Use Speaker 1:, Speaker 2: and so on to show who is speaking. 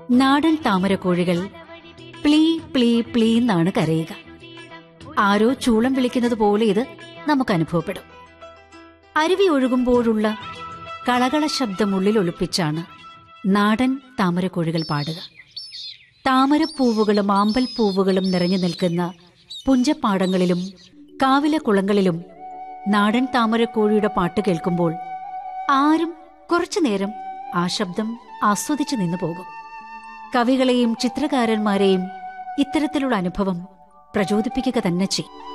Speaker 1: നാടൻ താമരക്കോഴികൾ പ്ലീ പ്ലീ പ്ലീ എന്നാണ് കരയുക ആരോ ചൂളം വിളിക്കുന്നത് പോലെ ഇത് നമുക്ക് അനുഭവപ്പെടും അരുവി ഒഴുകുമ്പോഴുള്ള കളകള ശബ്ദം ഉള്ളിൽ ഒളിപ്പിച്ചാണ് നാടൻ താമരക്കോഴികൾ പാടുക താമരപ്പൂവുകളും ആമ്പൽപ്പൂവുകളും നിറഞ്ഞു നിൽക്കുന്ന പുഞ്ചപ്പാടങ്ങളിലും കാവിലെ കുളങ്ങളിലും നാടൻ താമരക്കോഴിയുടെ പാട്ട് കേൾക്കുമ്പോൾ ആരും കുറച്ചു നേരം ആ ശബ്ദം ആസ്വദിച്ചു നിന്നു പോകും കവികളെയും ചിത്രകാരന്മാരെയും ഇത്തരത്തിലുള്ള അനുഭവം പ്രചോദിപ്പിക്കുക തന്നെ ചെയ്യും